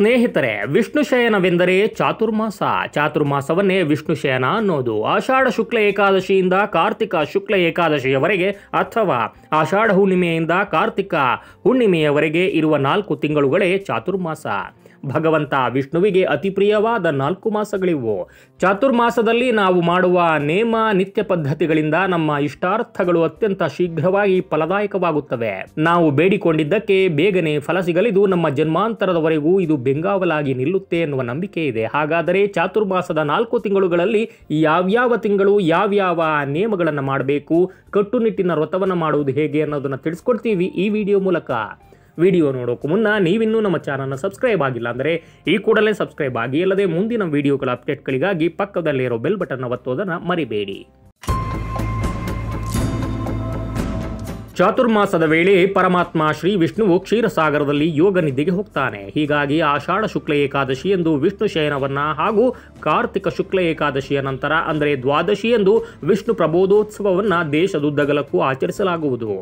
ಸ್ನೇಹಿತರೆ ವಿಷ್ಣು ಶಯನವೆಂದರೆ ಚಾತುರ್ಮಾಸ ಚಾತುರ್ಮಾಸವನ್ನೇ ವಿಷ್ಣು ಶಯನ ಅನ್ನೋದು ಆಷಾಢ ಶುಕ್ಲ ಏಕಾದಶಿಯಿಂದ ಕಾರ್ತಿಕ ಶುಕ್ಲ ಏಕಾದಶಿಯವರೆಗೆ ಅಥವಾ ಆಷಾಢ ಹುಣ್ಣಿಮೆಯಿಂದ ಕಾರ್ತಿಕ ಹುಣ್ಣಿಮೆಯವರೆಗೆ ಇರುವ ನಾಲ್ಕು ತಿಂಗಳುಗಳೇ ಚಾತುರ್ಮಾಸ ಭಗವಂತ ವಿಷ್ಣುವಿಗೆ ಅತಿ ಪ್ರಿಯವಾದ ನಾಲ್ಕು ಮಾಸಗಳಿವು ಚಾತುರ್ಮಾಸದಲ್ಲಿ ನಾವು ಮಾಡುವ ನೇಮ ನಿತ್ಯ ಪದ್ಧತಿಗಳಿಂದ ನಮ್ಮ ಇಷ್ಟಾರ್ಥಗಳು ಅತ್ಯಂತ ಶೀಘ್ರವಾಗಿ ಫಲದಾಯಕವಾಗುತ್ತವೆ ನಾವು ಬೇಡಿಕೊಂಡಿದ್ದಕ್ಕೆ ಬೇಗನೆ ಫಲ ಸಿಗಲಿದು ನಮ್ಮ ಜನ್ಮಾಂತರದವರೆಗೂ ಇದು ಬೆಂಗಾವಲಾಗಿ ನಿಲ್ಲುತ್ತೆ ಎನ್ನುವ ನಂಬಿಕೆ ಇದೆ ಹಾಗಾದರೆ ಚಾತುರ್ಮಾಸದ ನಾಲ್ಕು ತಿಂಗಳುಗಳಲ್ಲಿ ಯಾವ್ಯಾವ ತಿಂಗಳು ಯಾವ್ಯಾವ ನಿಯಮಗಳನ್ನು ಮಾಡಬೇಕು ಕಟ್ಟುನಿಟ್ಟಿನ ವ್ರತವನ್ನು ಮಾಡುವುದು ಹೇಗೆ ಅನ್ನೋದನ್ನು ತಿಳಿಸ್ಕೊಡ್ತೀವಿ ಈ ವಿಡಿಯೋ ಮೂಲಕ ವಿಡಿಯೋ ನೋಡೋಕ್ಕೂ ಮುನ್ನ ನೀವಿನ್ನೂ ನಮ್ಮ ಚಾನಲ್ನ ಸಬ್ಸ್ಕ್ರೈಬ್ ಆಗಿಲ್ಲ ಅಂದರೆ ಈ ಕೂಡಲೇ ಸಬ್ಸ್ಕ್ರೈಬ್ ಆಗಿ ಅಲ್ಲದೆ ಮುಂದಿನ ವಿಡಿಯೋಗಳ ಅಪ್ಡೇಟ್ಗಳಿಗಾಗಿ ಪಕ್ಕದಲ್ಲಿರೋ ಬೆಲ್ ಬಟನ್ ಒತ್ತೋದನ್ನು ಮರಿಬೇಡಿ ಚಾತುರ್ಮಾಸದ ವೇಳೆ ಪರಮಾತ್ಮ ಶ್ರೀ ವಿಷ್ಣುವು ಕ್ಷೀರಸಾಗರದಲ್ಲಿ ಯೋಗ ನಿದ್ದೆಗೆ ಹೋಗ್ತಾನೆ ಹೀಗಾಗಿ ಆಷಾಢ ಶುಕ್ಲ ಏಕಾದಶಿ ಎಂದು ವಿಷ್ಣು ಶಯನವನ್ನ ಹಾಗೂ ಕಾರ್ತಿಕ ಶುಕ್ಲ ಏಕಾದಶಿಯ ನಂತರ ಅಂದರೆ ದ್ವಾದಶಿ ಎಂದು ವಿಷ್ಣು ಪ್ರಬೋಧೋತ್ಸವವನ್ನ ದೇಶದುದ್ದಗಲಕ್ಕೂ ಆಚರಿಸಲಾಗುವುದು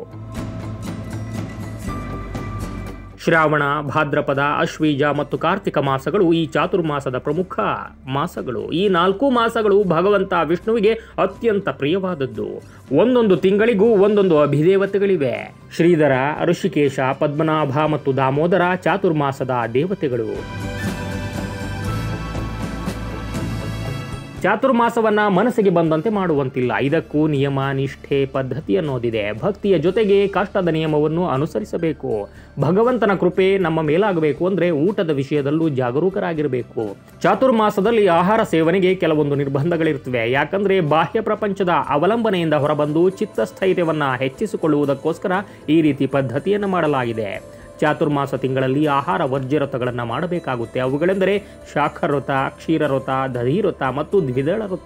ಶ್ರಾವಣ ಭಾದ್ರಪದ ಅಶ್ವೀಜ ಮತ್ತು ಕಾರ್ತಿಕ ಮಾಸಗಳು ಈ ಚಾತುರ್ಮಾಸದ ಪ್ರಮುಖ ಮಾಸಗಳು ಈ ನಾಲ್ಕು ಮಾಸಗಳು ಭಗವಂತ ವಿಷ್ಣುವಿಗೆ ಅತ್ಯಂತ ಪ್ರಿಯವಾದದ್ದು ಒಂದೊಂದು ತಿಂಗಳಿಗೂ ಒಂದೊಂದು ಅಭಿದೇವತೆಗಳಿವೆ ಶ್ರೀಧರ ಋಷಿಕೇಶ ಪದ್ಮನಾಭ ಮತ್ತು ದಾಮೋದರ ಚಾತುರ್ಮಾಸದ ದೇವತೆಗಳು ಚಾತುರ್ಮಾಸವನ್ನ ಮನಸ್ಸಿಗೆ ಬಂದಂತೆ ಮಾಡುವಂತಿಲ್ಲ ಇದಕ್ಕೂ ನಿಯಮ ನಿಷ್ಠೆ ಪದ್ಧತಿ ಅನ್ನೋದಿದೆ ಭಕ್ತಿಯ ಜೊತೆಗೆ ಕಷ್ಟದ ನಿಯಮವನ್ನು ಅನುಸರಿಸಬೇಕು ಭಗವಂತನ ಕೃಪೆ ನಮ್ಮ ಮೇಲಾಗಬೇಕು ಅಂದ್ರೆ ಊಟದ ವಿಷಯದಲ್ಲೂ ಜಾಗರೂಕರಾಗಿರಬೇಕು ಚಾತುರ್ಮಾಸದಲ್ಲಿ ಆಹಾರ ಸೇವನೆಗೆ ಕೆಲವೊಂದು ನಿರ್ಬಂಧಗಳಿರ್ತವೆ ಯಾಕಂದ್ರೆ ಬಾಹ್ಯ ಪ್ರಪಂಚದ ಅವಲಂಬನೆಯಿಂದ ಹೊರಬಂದು ಚಿತ್ತಸ್ಥೈರ್ಯವನ್ನ ಹೆಚ್ಚಿಸಿಕೊಳ್ಳುವುದಕ್ಕೋಸ್ಕರ ಈ ರೀತಿ ಪದ್ಧತಿಯನ್ನು ಮಾಡಲಾಗಿದೆ ಚಾತುರ್ಮಾಸ ತಿಂಗಳಲ್ಲಿ ಆಹಾರ ವರ್ಜ್ಯವ್ರತಗಳನ್ನು ಮಾಡಬೇಕಾಗುತ್ತೆ ಅವುಗಳೆಂದರೆ ಶಾಖವ್ರತ ಕ್ಷೀರವ್ರತ ದಧಿವ್ರತ ಮತ್ತು ದ್ವಿದಳ ವ್ರತ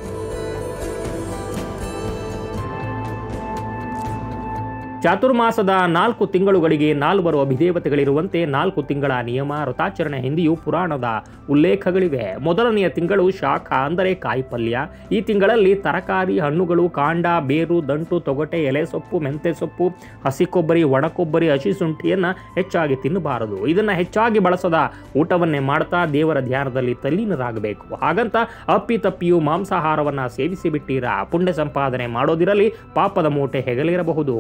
ಚಾತುರ್ಮಾಸದ ನಾಲ್ಕು ತಿಂಗಳುಗಳಿಗೆ ನಾಲ್ವರು ಅಭಿದೇವತೆಗಳಿರುವಂತೆ ನಾಲ್ಕು ತಿಂಗಳ ನಿಯಮ ವ್ರತಾಚರಣೆ ಹಿಂದೆಯೂ ಪುರಾಣದ ಉಲ್ಲೇಖಗಳಿವೆ ಮೊದಲನೆಯ ತಿಂಗಳು ಶಾಖ ಅಂದರೆ ಕಾಯಿಪಲ್ಯ ಈ ತಿಂಗಳಲ್ಲಿ ತರಕಾರಿ ಹಣ್ಣುಗಳು ಕಾಂಡ ಬೇರು ದಂಟು ತೊಗಟೆ ಎಲೆ ಸೊಪ್ಪು ಮೆಂತೆ ಸೊಪ್ಪು ಹಸಿ ಕೊಬ್ಬರಿ ಒಣ ಕೊಬ್ಬರಿ ಹಸಿ ಶುಂಠಿಯನ್ನು ಹೆಚ್ಚಾಗಿ ತಿನ್ನಬಾರದು ಇದನ್ನು ಹೆಚ್ಚಾಗಿ ಬಳಸದ ಊಟವನ್ನೇ ಮಾಡ್ತಾ ದೇವರ ಧ್ಯಾನದಲ್ಲಿ ತಲ್ಲೀನರಾಗಬೇಕು ಹಾಗಂತ ಅಪ್ಪಿತಪ್ಪಿಯು ಮಾಂಸಾಹಾರವನ್ನು ಸೇವಿಸಿ ಬಿಟ್ಟೀರಾ ಪುಣ್ಯ ಸಂಪಾದನೆ ಮಾಡೋದಿರಲಿ ಪಾಪದ ಮೂಟೆ ಹೆಗಲಿರಬಹುದು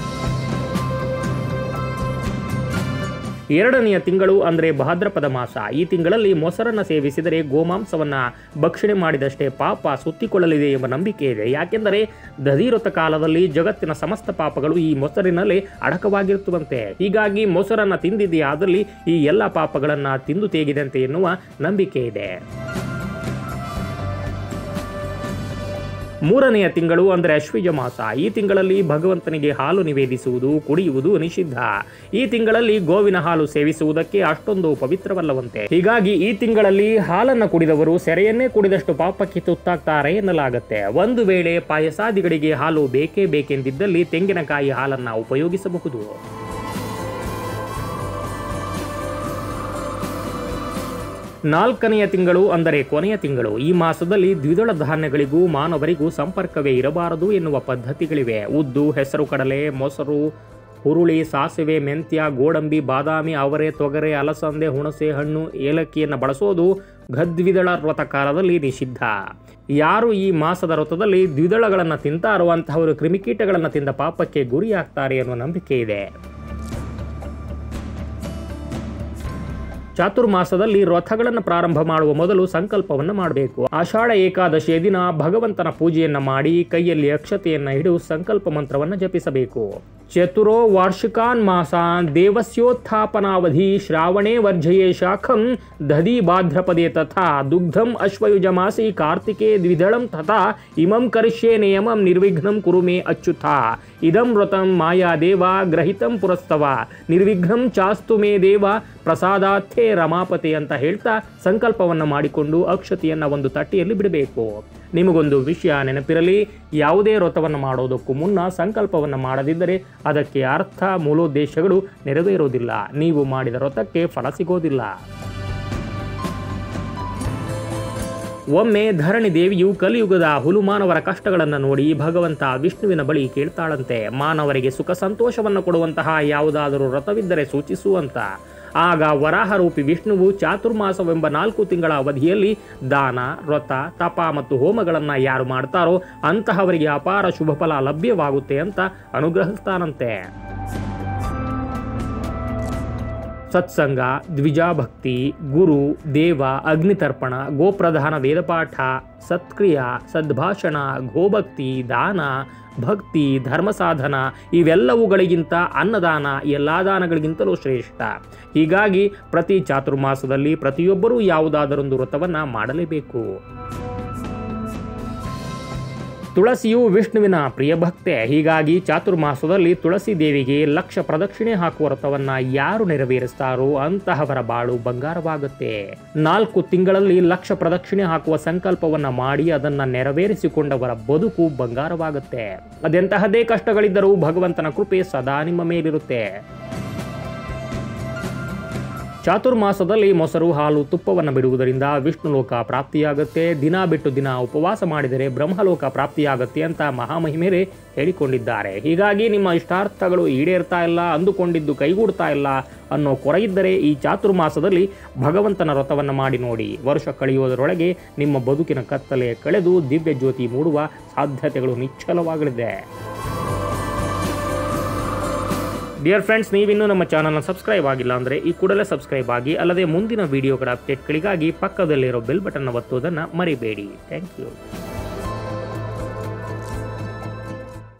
ಎರಡನೆಯ ತಿಂಗಳು ಅಂದರೆ ಭಾದ್ರಪದ ಮಾಸ ಈ ತಿಂಗಳಲ್ಲಿ ಮೊಸರನ್ನು ಸೇವಿಸಿದರೆ ಗೋಮಾಂಸವನ್ನ ಭಕ್ಷಣೆ ಮಾಡಿದಷ್ಟೇ ಪಾಪ ಸುತ್ತಿಕೊಳ್ಳಲಿದೆ ಎಂಬ ನಂಬಿಕೆ ಇದೆ ಯಾಕೆಂದರೆ ದಧಿವ್ರತ ಕಾಲದಲ್ಲಿ ಜಗತ್ತಿನ ಸಮಸ್ತ ಪಾಪಗಳು ಈ ಮೊಸರಿನಲ್ಲಿ ಅಡಕವಾಗಿರುತ್ತವಂತೆ ಹೀಗಾಗಿ ಮೊಸರನ್ನ ತಿಂದಿದೆಯಾದಲ್ಲಿ ಈ ಎಲ್ಲ ಪಾಪಗಳನ್ನು ತಿಂದು ತೆಗೆದಂತೆ ಎನ್ನುವ ನಂಬಿಕೆ ಇದೆ ಮೂರನೆಯ ತಿಂಗಳು ಅಂದರೆ ಅಶ್ವಿಜ ಮಾಸ ಈ ತಿಂಗಳಲ್ಲಿ ಭಗವಂತನಿಗೆ ಹಾಲು ನಿವೇದಿಸುವುದು ಕುಡಿಯುವುದು ನಿಷಿದ್ಧ ಈ ತಿಂಗಳಲ್ಲಿ ಗೋವಿನ ಹಾಲು ಸೇವಿಸುವುದಕ್ಕೆ ಅಷ್ಟೊಂದು ಪವಿತ್ರವಲ್ಲವಂತೆ ಹೀಗಾಗಿ ಈ ತಿಂಗಳಲ್ಲಿ ಹಾಲನ್ನು ಕುಡಿದವರು ಸೆರೆಯನ್ನೇ ಕುಡಿದಷ್ಟು ಪಾಪಕ್ಕೆ ತುತ್ತಾಗ್ತಾರೆ ಎನ್ನಲಾಗತ್ತೆ ಒಂದು ವೇಳೆ ಪಾಯಸಾದಿಗಳಿಗೆ ಹಾಲು ಬೇಕೇ ಬೇಕೆಂದಿದ್ದಲ್ಲಿ ತೆಂಗಿನಕಾಯಿ ಹಾಲನ್ನು ಉಪಯೋಗಿಸಬಹುದು ನಾಲ್ಕನೆಯ ತಿಂಗಳು ಅಂದರೆ ಕೊನೆಯ ತಿಂಗಳು ಈ ಮಾಸದಲ್ಲಿ ದ್ವಿದಳ ಧಾನ್ಯಗಳಿಗೂ ಮಾನವರಿಗೂ ಸಂಪರ್ಕವೇ ಇರಬಾರದು ಎನ್ನುವ ಪದ್ಧತಿಗಳಿವೆ ಉದ್ದು ಹೆಸರು ಕಡಲೆ ಮೊಸರು ಹುರುಳಿ ಸಾಸಿವೆ ಮೆಂತ್ಯ ಗೋಡಂಬಿ ಬಾದಾಮಿ ಅವರೆ ತೊಗರೆ ಅಲಸಂದೆ ಹುಣಸೆ ಹಣ್ಣು ಏಲಕ್ಕಿಯನ್ನು ಬಳಸೋದು ಗದ್ವಿದಳ ವ್ರತ ಕಾಲದಲ್ಲಿ ನಿಷಿದ್ಧ ಯಾರು ಈ ಮಾಸದ ವ್ರತದಲ್ಲಿ ದ್ವಿದಳಗಳನ್ನು ತಿಂತಾರೋ ಅಂತಹವರು ಕ್ರಿಮಿಕೀಟಗಳನ್ನು ತಿಂದ ಪಾಪಕ್ಕೆ ಗುರಿಯಾಗ್ತಾರೆ ಎನ್ನುವ ನಂಬಿಕೆ ಇದೆ ಚಾತುರ್ಮಾಸದಲ್ಲಿ ರಥಗಳನ್ನು ಪ್ರಾರಂಭ ಮಾಡುವ ಮೊದಲು ಸಂಕಲ್ಪವನ್ನು ಮಾಡಬೇಕು ಆಷಾಢ ಏಕಾದಶಿಯ ದಿನ ಭಗವಂತನ ಪೂಜೆಯನ್ನ ಮಾಡಿ ಕೈಯಲ್ಲಿ ಅಕ್ಷತೆಯನ್ನ ಹಿಡಿದು ಸಂಕಲ್ಪ ಮಂತ್ರವನ್ನು ಜಪಿಸಬೇಕು ಚತುರೋ ವಾರ್ಷಿಕಾನ್ ಮಾಸಾನ್ ದೇವಸ್ಯೋತ್ಥಾಪನಾವಧಿ ಶ್ರಾವಣೇ ವರ್ಜಯೇ ಶಾಖಂ ದಧಿ ಭಾದ್ರಪದೇ ತಥಾ ದುಗ್ಧಂ ಅಶ್ವಯುಜ ಮಾಸಿ ಕಾರ್ತಿಕೆ ದ್ವಿದಳಂ ತಥಾ ಇಮಂ ಕರಿಷ್ಯೆ ನಿಯಮಂ ನಿರ್ವಿಘ್ನಂ ಕುರು ಮೇ ಅಚ್ಯುತ ಇದಂ ವ್ರತಂ ಮಾಯಾ ದೇವ ಗ್ರಹಿತಂ ಪುರಸ್ತವ ನಿರ್ವಿಘ್ನಂ ಚಾಸ್ತು ಮೇ ದೇವ ಪ್ರಸಾದಾರ್ಥೇ ರಮಾಪತೆ ಅಂತ ಹೇಳ್ತಾ ಸಂಕಲ್ಪವನ್ನು ಮಾಡಿಕೊಂಡು ಅಕ್ಷತೆಯನ್ನು ಒಂದು ತಟ್ಟೆಯಲ್ಲಿ ಬಿಡಬೇಕು ನಿಮಗೊಂದು ವಿಷಯ ನೆನಪಿರಲಿ ಯಾವುದೇ ವ್ರತವನ್ನು ಮಾಡೋದಕ್ಕೂ ಮುನ್ನ ಸಂಕಲ್ಪವನ್ನು ಮಾಡದಿದ್ದರೆ ಅದಕ್ಕೆ ಅರ್ಥ ಮೂಲೋದ್ದೇಶಗಳು ನೆರವೇರೋದಿಲ್ಲ ನೀವು ಮಾಡಿದ ವ್ರತಕ್ಕೆ ಫಲ ಸಿಗೋದಿಲ್ಲ ಒಮ್ಮೆ ಧರಣಿ ದೇವಿಯು ಕಲಿಯುಗದ ಹುಲು ಮಾನವರ ಕಷ್ಟಗಳನ್ನು ನೋಡಿ ಭಗವಂತ ವಿಷ್ಣುವಿನ ಬಳಿ ಕೇಳ್ತಾಳಂತೆ ಮಾನವರಿಗೆ ಸುಖ ಸಂತೋಷವನ್ನು ಕೊಡುವಂತಹ ಯಾವುದಾದರೂ ವ್ರತವಿದ್ದರೆ ಸೂಚಿಸು ಅಂತ ಆಗ ವರಾಹರೂಪಿ ವಿಷ್ಣುವು ಚಾತುರ್ಮಾಸವೆಂಬ ನಾಲ್ಕು ತಿಂಗಳ ಅವಧಿಯಲ್ಲಿ ದಾನ ವ್ರತ ತಪ ಮತ್ತು ಹೋಮಗಳನ್ನು ಯಾರು ಮಾಡ್ತಾರೋ ಅಂತಹವರಿಗೆ ಅಪಾರ ಶುಭ ಫಲ ಲಭ್ಯವಾಗುತ್ತೆ ಅಂತ ಅನುಗ್ರಹಿಸ್ತಾನಂತೆ ಸತ್ಸಂಗ ದ್ವಿಜಾಭಕ್ತಿ ಗುರು ದೇವ ಅಗ್ನಿತರ್ಪಣ ಗೋಪ್ರಧಾನ ವೇದಪಾಠ ಸತ್ಕ್ರಿಯ ಸದ್ಭಾಷಣ ಗೋಭಕ್ತಿ ದಾನ ಭಕ್ತಿ ಧರ್ಮ ಸಾಧನ ಇವೆಲ್ಲವುಗಳಿಗಿಂತ ಅನ್ನದಾನ ಎಲ್ಲ ದಾನಗಳಿಗಿಂತಲೂ ಶ್ರೇಷ್ಠ ಹೀಗಾಗಿ ಪ್ರತಿ ಚಾತುರ್ಮಾಸದಲ್ಲಿ ಪ್ರತಿಯೊಬ್ಬರೂ ಯಾವುದಾದರೊಂದು ವ್ರತವನ್ನು ಮಾಡಲೇಬೇಕು ತುಳಸಿಯು ವಿಷ್ಣುವಿನ ಪ್ರಿಯ ಭಕ್ತೆ ಹೀಗಾಗಿ ಚಾತುರ್ಮಾಸದಲ್ಲಿ ತುಳಸಿ ದೇವಿಗೆ ಲಕ್ಷ ಪ್ರದಕ್ಷಿಣೆ ಹಾಕುವ ವ್ರತವನ್ನ ಯಾರು ನೆರವೇರಿಸ್ತಾರೋ ಅಂತಹವರ ಬಾಳು ಬಂಗಾರವಾಗುತ್ತೆ ನಾಲ್ಕು ತಿಂಗಳಲ್ಲಿ ಲಕ್ಷ ಪ್ರದಕ್ಷಿಣೆ ಹಾಕುವ ಸಂಕಲ್ಪವನ್ನ ಮಾಡಿ ಅದನ್ನ ನೆರವೇರಿಸಿಕೊಂಡವರ ಬದುಕು ಬಂಗಾರವಾಗುತ್ತೆ ಅದೆಂತಹದೇ ಕಷ್ಟಗಳಿದ್ದರೂ ಭಗವಂತನ ಕೃಪೆ ಸದಾ ನಿಮ್ಮ ಮೇಲಿರುತ್ತೆ ಚಾತುರ್ಮಾಸದಲ್ಲಿ ಮೊಸರು ಹಾಲು ತುಪ್ಪವನ್ನು ಬಿಡುವುದರಿಂದ ವಿಷ್ಣು ಲೋಕ ಪ್ರಾಪ್ತಿಯಾಗುತ್ತೆ ದಿನ ಬಿಟ್ಟು ದಿನ ಉಪವಾಸ ಮಾಡಿದರೆ ಬ್ರಹ್ಮಲೋಕ ಪ್ರಾಪ್ತಿಯಾಗುತ್ತೆ ಅಂತ ಮಹಾಮಹಿಮೆಯರೇ ಹೇಳಿಕೊಂಡಿದ್ದಾರೆ ಹೀಗಾಗಿ ನಿಮ್ಮ ಇಷ್ಟಾರ್ಥಗಳು ಈಡೇರ್ತಾ ಇಲ್ಲ ಅಂದುಕೊಂಡಿದ್ದು ಕೈಗೂಡ್ತಾ ಇಲ್ಲ ಅನ್ನೋ ಕೊರೆಯಿದ್ದರೆ ಈ ಚಾತುರ್ಮಾಸದಲ್ಲಿ ಭಗವಂತನ ವ್ರತವನ್ನು ಮಾಡಿ ನೋಡಿ ವರ್ಷ ಕಳೆಯುವುದರೊಳಗೆ ನಿಮ್ಮ ಬದುಕಿನ ಕತ್ತಲೆ ಕಳೆದು ದಿವ್ಯ ಜ್ಯೋತಿ ಮೂಡುವ ಸಾಧ್ಯತೆಗಳು ನಿಶ್ಚಲವಾಗಲಿದೆ ಡಿಯರ್ ಫ್ರೆಂಡ್ಸ್ ನೀವಿನ್ನೂ ನಮ್ಮ ಚಾನಲ್ನ ಸಬ್ಸ್ಕ್ರೈಬ್ ಆಗಿಲ್ಲ ಅಂದರೆ ಈ ಕೂಡಲೇ ಸಬ್ಸ್ಕ್ರೈಬ್ ಆಗಿ ಅಲ್ಲದೆ ಮುಂದಿನ ವಿಡಿಯೋಗಳ ಅಪ್ಡೇಟ್ಗಳಿಗಾಗಿ ಪಕ್ಕದಲ್ಲಿರೋ ಬೆಲ್ ಬಟನ್ ಒತ್ತುವುದನ್ನು ಮರಿಬೇಡಿ ಥ್ಯಾಂಕ್ ಯು